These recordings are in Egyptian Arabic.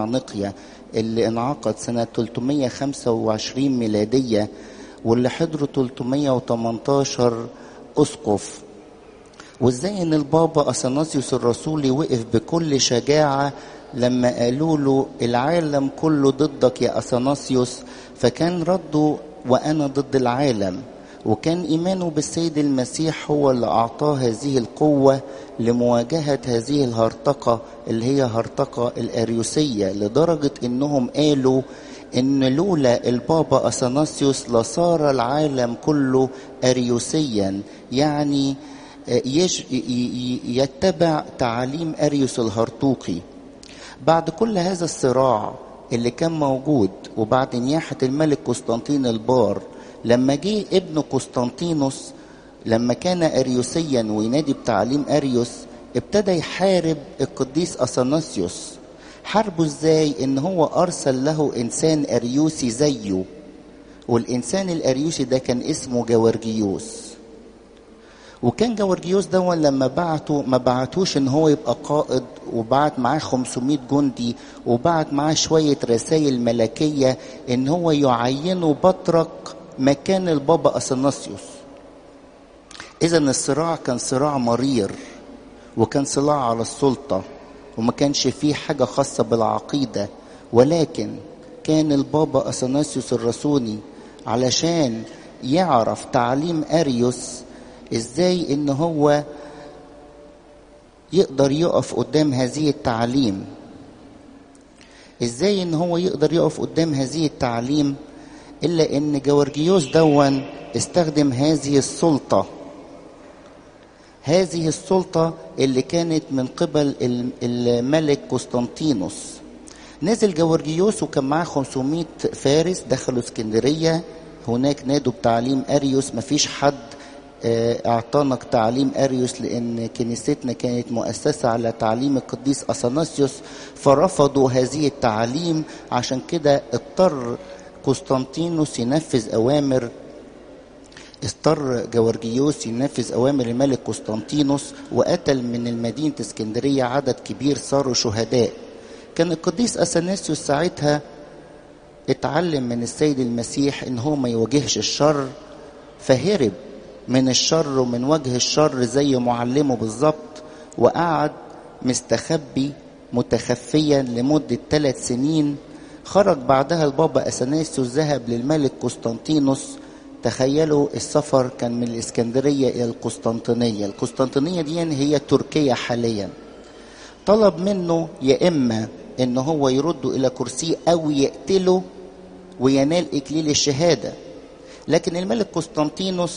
مجمع نقيا اللي انعقد سنة 325 ميلادية واللي حضروا 318 أسقف وازاي ان البابا اثناسيوس الرسولي وقف بكل شجاعة لما قالوا له العالم كله ضدك يا اثناسيوس فكان رده وانا ضد العالم وكان ايمانه بالسيد المسيح هو اللي اعطاه هذه القوه لمواجهه هذه الهرطقه اللي هي هرطقه الاريوسيه لدرجه انهم قالوا ان لولا البابا اثناسيوس لصار العالم كله اريوسيا يعني يج... يتبع تعاليم اريوس الهرطوقي بعد كل هذا الصراع اللي كان موجود وبعد نياحه الملك قسطنطين البار لما جه ابن قسطنطينوس لما كان اريوسيا وينادي بتعليم اريوس ابتدى يحارب القديس اثناسيوس حاربه ازاي ان هو ارسل له انسان اريوسي زيه والانسان الاريوسي ده كان اسمه جورجيوس وكان جورجيوس ده لما بعته ما بعتوش ان هو يبقى قائد وبعت معاه 500 جندي وبعت معاه شويه رسائل ملكيه ان هو يعينه بطرك مكان البابا اثناسيوس اذا الصراع كان صراع مرير وكان صراع على السلطه وما كانش فيه حاجه خاصه بالعقيده ولكن كان البابا اثناسيوس الرسولي علشان يعرف تعليم اريوس ازاي ان هو يقدر يقف قدام هذه التعليم ازاي ان هو يقدر يقف قدام هذه التعليم الا ان جورجيوس دون استخدم هذه السلطه هذه السلطه اللي كانت من قبل الملك قسطنطينوس نزل جورجيوس وكان معاه 500 فارس دخلوا اسكندريه هناك نادوا بتعليم اريوس مفيش حد اعطانا تعليم اريوس لان كنيستنا كانت مؤسسه على تعليم القديس اثناسيوس فرفضوا هذه التعاليم عشان كده اضطر قسطنطينوس ينفذ اوامر اضطر جورجيوس ينفذ اوامر الملك قسطنطينوس وقتل من المدينه اسكندريه عدد كبير صاروا شهداء كان القديس اثناسيوس ساعتها اتعلم من السيد المسيح ان هو ما يواجهش الشر فهرب من الشر ومن وجه الشر زي معلمه بالظبط وقعد مستخبي متخفيا لمدة ثلاث سنين خرج بعدها البابا أثناسيوس ذهب للملك قسطنطينوس تخيلوا السفر كان من الإسكندرية إلى القسطنطينية القسطنطينية دي هي تركيا حاليا طلب منه يا إما إن هو يرده إلى كرسيه أو يقتله وينال إكليل الشهادة لكن الملك قسطنطينوس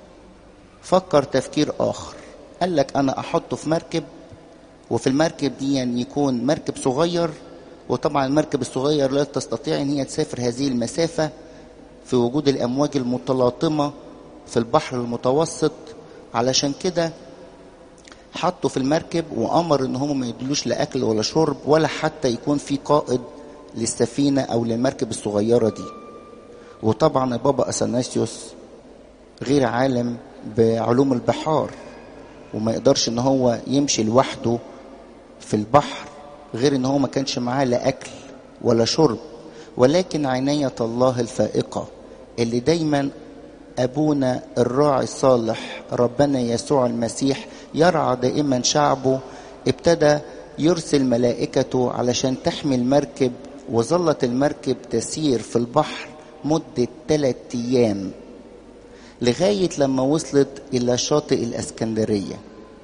فكر تفكير آخر قال لك أنا أحطه في مركب وفي المركب دي يعني يكون مركب صغير وطبعا المركب الصغير لا تستطيع ان هي تسافر هذه المسافه في وجود الامواج المتلاطمه في البحر المتوسط علشان كده حطوا في المركب وامر ان هم ما يدلوش لا اكل ولا شرب ولا حتى يكون في قائد للسفينه او للمركب الصغيره دي وطبعا البابا اثناسيوس غير عالم بعلوم البحار وما يقدرش ان هو يمشي لوحده في البحر غير ان هو ما كانش معاه لا اكل ولا شرب ولكن عناية الله الفائقة اللي دايما ابونا الراعي الصالح ربنا يسوع المسيح يرعى دائما شعبه ابتدى يرسل ملائكته علشان تحمي المركب وظلت المركب تسير في البحر مدة ثلاثة أيام لغاية لما وصلت إلى شاطئ الأسكندرية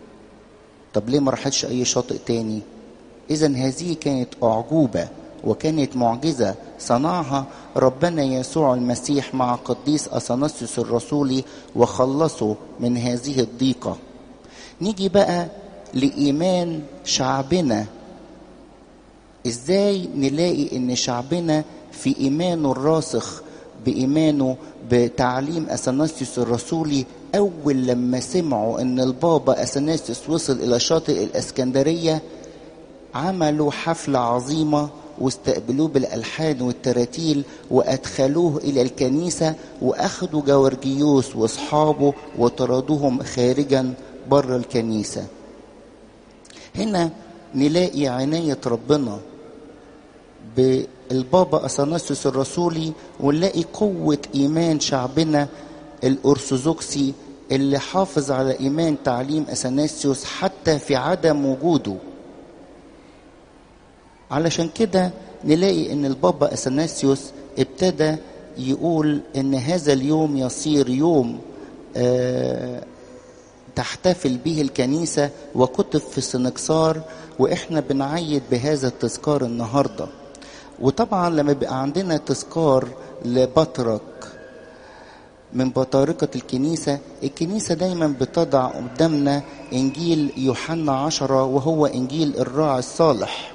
طب ليه ما راحتش أي شاطئ تاني إذا هذه كانت أعجوبة وكانت معجزة صنعها ربنا يسوع المسيح مع قديس أثناسيوس الرسولي وخلصه من هذه الضيقة نيجي بقى لإيمان شعبنا إزاي نلاقي إن شعبنا في إيمانه الراسخ بإيمانه بتعليم أثناسيوس الرسولي أول لما سمعوا إن البابا أثناسيوس وصل إلى شاطئ الإسكندرية عملوا حفلة عظيمة واستقبلوه بالألحان والتراتيل وأدخلوه إلى الكنيسة وأخذوا جورجيوس وأصحابه وطردوهم خارجا بره الكنيسة هنا نلاقي عناية ربنا بالبابا اثناسيوس الرسولي ونلاقي قوه ايمان شعبنا الارثوذكسي اللي حافظ على ايمان تعليم اثناسيوس حتى في عدم وجوده علشان كده نلاقي ان البابا اثناسيوس ابتدى يقول ان هذا اليوم يصير يوم آه تحتفل به الكنيسة وكتب في السنكسار وإحنا بنعيد بهذا التذكار النهاردة وطبعا لما بيبقى عندنا تذكار لبطرك من بطارقة الكنيسة الكنيسة دايما بتضع قدامنا إنجيل يوحنا عشرة وهو إنجيل الراعي الصالح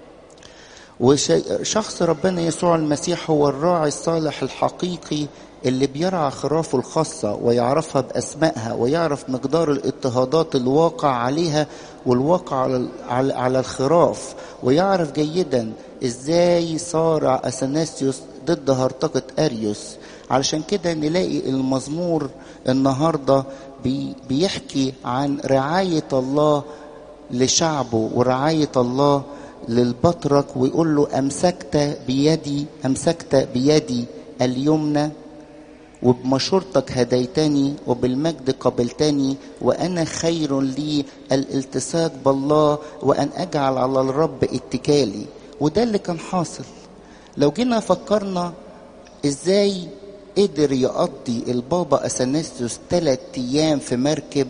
وشخص ربنا يسوع المسيح هو الراعي الصالح الحقيقي اللي بيرعى خرافه الخاصة ويعرفها بأسمائها ويعرف مقدار الاضطهادات الواقع عليها والواقع على, على, على الخراف ويعرف جيدا ازاي صارع أثناسيوس ضد هرطقة أريوس علشان كده نلاقي المزمور النهاردة بي بيحكي عن رعاية الله لشعبه ورعاية الله للبطرك ويقول له أمسكت بيدي أمسكت بيدي اليمنى وبمشورتك هديتني وبالمجد قبلتني وأنا خير لي الالتصاق بالله وأن أجعل على الرب اتكالي وده اللي كان حاصل لو جينا فكرنا ازاي قدر يقضي البابا اثناسيوس ثلاث ايام في مركب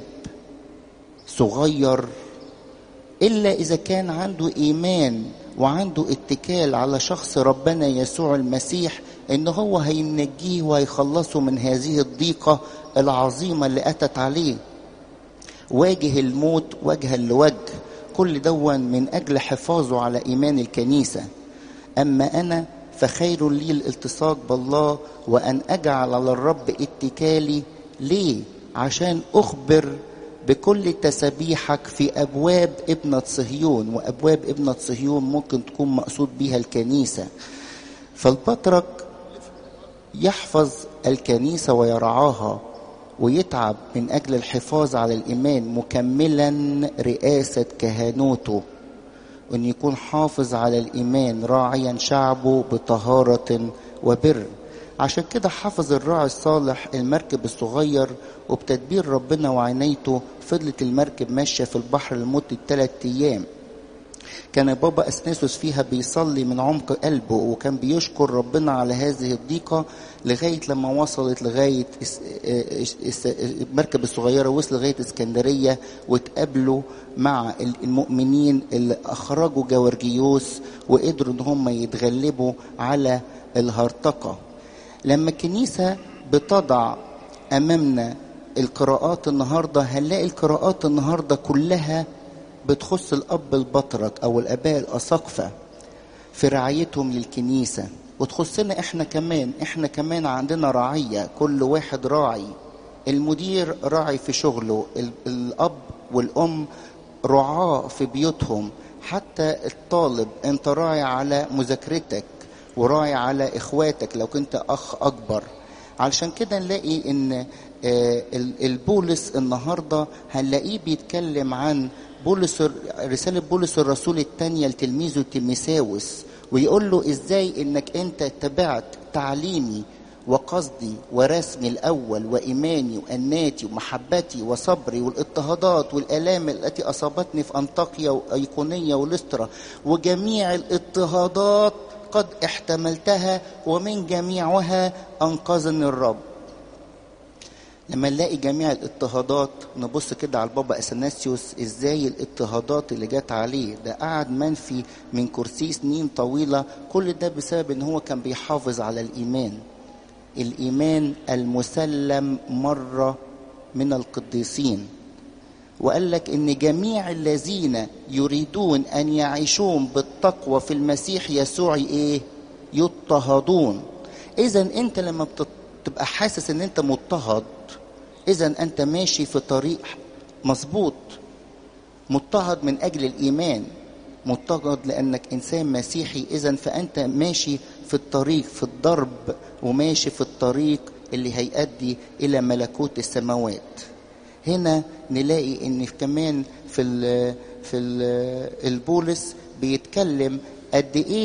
صغير الا اذا كان عنده ايمان وعنده اتكال على شخص ربنا يسوع المسيح ان هو هينجيه وهيخلصه من هذه الضيقه العظيمه اللي اتت عليه واجه الموت وجها لوجه كل دون من اجل حفاظه على ايمان الكنيسه اما انا فخير لي الالتصاق بالله وان اجعل على الرب اتكالي ليه عشان اخبر بكل تسبيحك في ابواب ابنه صهيون وابواب ابنه صهيون ممكن تكون مقصود بها الكنيسه فالبطرك يحفظ الكنيسه ويرعاها ويتعب من اجل الحفاظ على الايمان مكملا رئاسه كهنوته أن يكون حافظ على الإيمان راعيا شعبه بطهارة وبر عشان كده حافظ الراعي الصالح المركب الصغير وبتدبير ربنا وعنايته فضلت المركب ماشية في البحر لمدة ثلاثة أيام كان بابا أثناسوس فيها بيصلي من عمق قلبه وكان بيشكر ربنا على هذه الضيقة لغاية لما وصلت لغاية المركب الصغيرة وصل لغاية اسكندرية واتقابلوا مع المؤمنين اللي أخرجوا جورجيوس وقدروا إن هم يتغلبوا على الهرطقة لما الكنيسة بتضع أمامنا القراءات النهاردة هنلاقي القراءات النهاردة كلها بتخص الأب البطرك أو الآباء الأساقفة في رعايتهم للكنيسة وتخصنا إحنا كمان إحنا كمان عندنا رعية كل واحد راعي المدير راعي في شغله الأب والأم رعاة في بيوتهم حتى الطالب أنت راعي على مذاكرتك وراعي على إخواتك لو كنت أخ أكبر علشان كده نلاقي ان البولس النهارده هنلاقيه بيتكلم عن بولس رسالة بولس الرسول الثانية لتلميذه تيميساوس ويقول له ازاي انك انت تبعت تعليمي وقصدي ورسمي الاول وايماني واناتي ومحبتي وصبري والاضطهادات والالام التي اصابتني في انطاكيا وايقونيه ولسترا وجميع الاضطهادات قد احتملتها ومن جميعها انقذني الرب لما نلاقي جميع الاضطهادات نبص كده على البابا اثناسيوس ازاي الاضطهادات اللي جت عليه ده قعد منفي من كرسي سنين طويله كل ده بسبب ان هو كان بيحافظ على الايمان الايمان المسلم مره من القديسين وقال لك ان جميع الذين يريدون ان يعيشون بالتقوى في المسيح يسوع ايه يضطهدون اذا انت لما بتبقى حاسس ان انت مضطهد اذا انت ماشي في طريق مظبوط مضطهد من اجل الايمان مضطهد لانك انسان مسيحي اذا فانت ماشي في الطريق في الضرب وماشي في الطريق اللي هيؤدي الى ملكوت السماوات هنا نلاقي ان كمان في ال في ال البولس بيتكلم قد ايه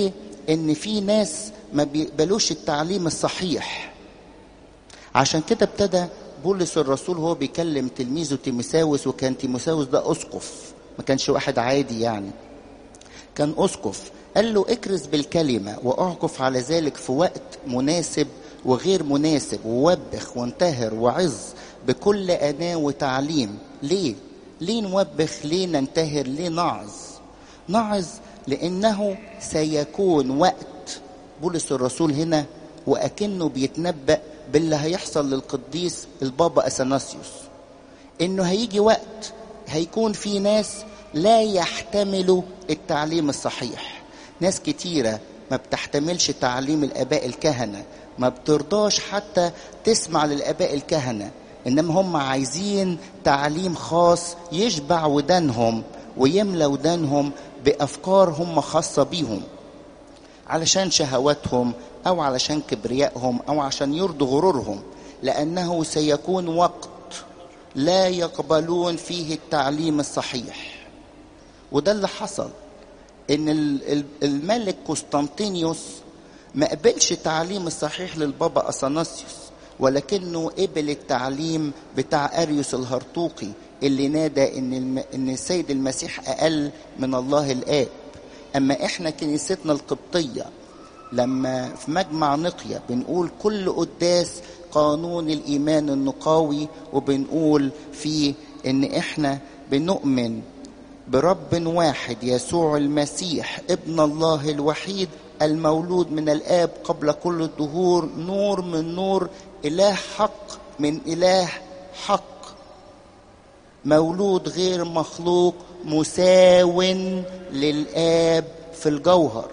ان في ناس ما بيقبلوش التعليم الصحيح عشان كده ابتدى بولس الرسول هو بيكلم تلميذه تيموساوس وكان تيموساوس ده اسقف ما كانش واحد عادي يعني كان اسقف قال له اكرز بالكلمه واعكف على ذلك في وقت مناسب وغير مناسب ووبخ وانتهر وعظ بكل اناه وتعليم ليه ليه نوبخ ليه ننتهر ليه نعظ نعظ لانه سيكون وقت بولس الرسول هنا واكنه بيتنبأ باللي هيحصل للقديس البابا اثناسيوس انه هيجي وقت هيكون في ناس لا يحتملوا التعليم الصحيح ناس كتيرة ما بتحتملش تعليم الآباء الكهنة ما بترضاش حتى تسمع للآباء الكهنة إنما هم عايزين تعليم خاص يشبع ودانهم ويملى ودانهم بأفكار هم خاصة بيهم علشان شهواتهم أو علشان كبريائهم أو عشان يرضوا غرورهم لأنه سيكون وقت لا يقبلون فيه التعليم الصحيح وده اللي حصل ان الملك قسطنطينيوس ما قبلش التعليم الصحيح للبابا اثناسيوس ولكنه قبل التعليم بتاع اريوس الهرطوقي اللي نادى ان الم... ان السيد المسيح اقل من الله الاب اما احنا كنيستنا القبطيه لما في مجمع نقيا بنقول كل قداس قانون الايمان النقاوي وبنقول فيه ان احنا بنؤمن برب واحد يسوع المسيح ابن الله الوحيد المولود من الاب قبل كل الدهور نور من نور اله حق من اله حق مولود غير مخلوق مساو للاب في الجوهر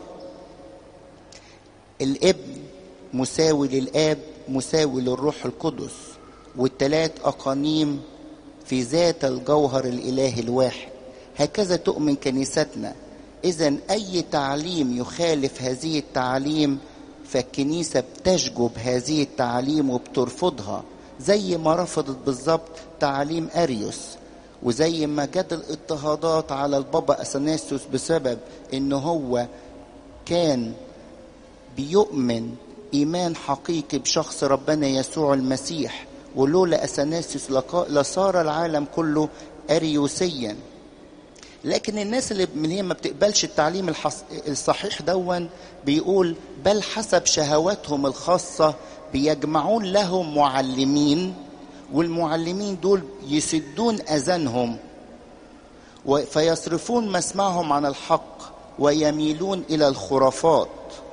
الابن مساوي للاب مساوي للروح القدس والتلات اقانيم في ذات الجوهر الالهي الواحد هكذا تؤمن كنيستنا اذا اي تعليم يخالف هذه التعاليم فالكنيسه بتشجب هذه التعاليم وبترفضها زي ما رفضت بالظبط تعاليم اريوس وزي ما جت الاضطهادات على البابا اثناسيوس بسبب ان هو كان بيؤمن ايمان حقيقي بشخص ربنا يسوع المسيح ولولا اثناسيوس لصار العالم كله اريوسيا لكن الناس اللي من هي ما بتقبلش التعليم الحص... الصحيح دون بيقول بل حسب شهواتهم الخاصة بيجمعون لهم معلمين والمعلمين دول يسدون أذانهم و... فيصرفون مسمعهم عن الحق ويميلون إلى الخرافات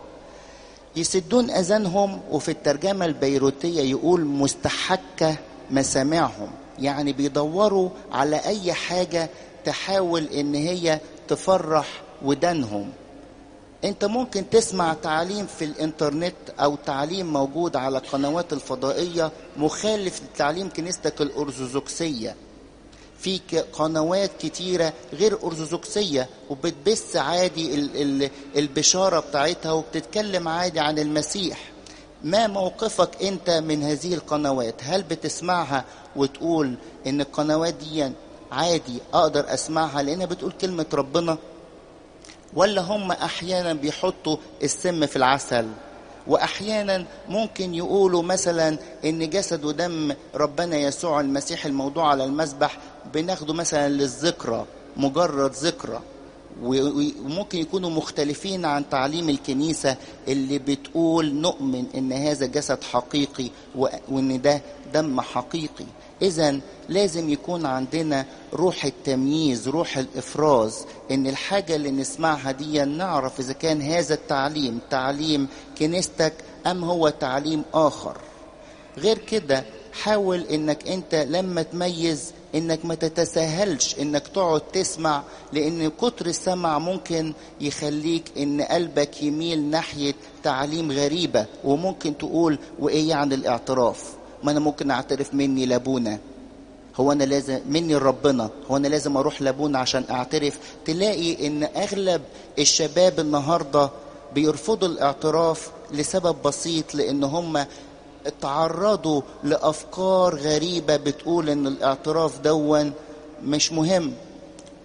يسدون أذانهم وفي الترجمة البيروتية يقول مستحكة مسامعهم يعني بيدوروا على أي حاجة تحاول ان هي تفرح ودانهم انت ممكن تسمع تعليم في الانترنت او تعليم موجود على القنوات الفضائية مخالف لتعليم كنيستك الارثوذكسية في قنوات كتيرة غير أرثوذكسية وبتبث عادي ال ال البشارة بتاعتها وبتتكلم عادي عن المسيح ما موقفك انت من هذه القنوات هل بتسمعها وتقول ان القنوات دي عادي اقدر اسمعها لانها بتقول كلمه ربنا ولا هم احيانا بيحطوا السم في العسل واحيانا ممكن يقولوا مثلا ان جسد ودم ربنا يسوع المسيح الموضوع على المذبح بناخده مثلا للذكرى مجرد ذكرى وممكن يكونوا مختلفين عن تعليم الكنيسة اللي بتقول نؤمن ان هذا جسد حقيقي وان ده دم حقيقي اذا لازم يكون عندنا روح التمييز روح الافراز ان الحاجة اللي نسمعها دي نعرف اذا كان هذا التعليم تعليم كنيستك ام هو تعليم اخر غير كده حاول انك انت لما تميز انك ما تتساهلش انك تقعد تسمع لان كتر السمع ممكن يخليك ان قلبك يميل ناحية تعليم غريبة وممكن تقول وايه يعني الاعتراف ما انا ممكن اعترف مني لابونا هو انا لازم مني لربنا هو انا لازم اروح لابونا عشان اعترف تلاقي ان اغلب الشباب النهارده بيرفضوا الاعتراف لسبب بسيط لان هم اتعرضوا لافكار غريبه بتقول ان الاعتراف دون مش مهم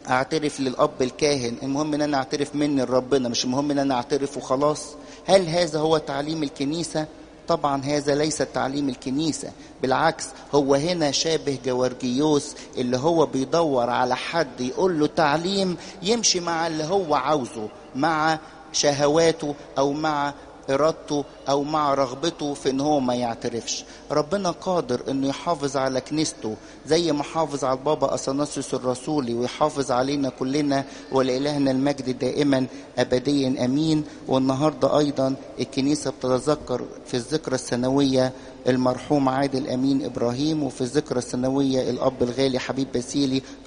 اعترف للاب الكاهن المهم ان انا اعترف مني لربنا مش المهم ان انا اعترف وخلاص هل هذا هو تعليم الكنيسه طبعا هذا ليس تعليم الكنيسة بالعكس هو هنا شابه جوارجيوس اللي هو بيدور على حد يقول له تعليم يمشي مع اللي هو عاوزه مع شهواته او مع ارادته او مع رغبته في ان هو ما يعترفش ربنا قادر انه يحافظ على كنيسته زي ما حافظ على البابا اثناسيوس الرسولي ويحافظ علينا كلنا ولالهنا المجد دائما ابديا امين والنهارده ايضا الكنيسه بتتذكر في الذكرى السنويه المرحوم عادل امين ابراهيم وفي الذكرى السنويه الاب الغالي حبيب باسيلي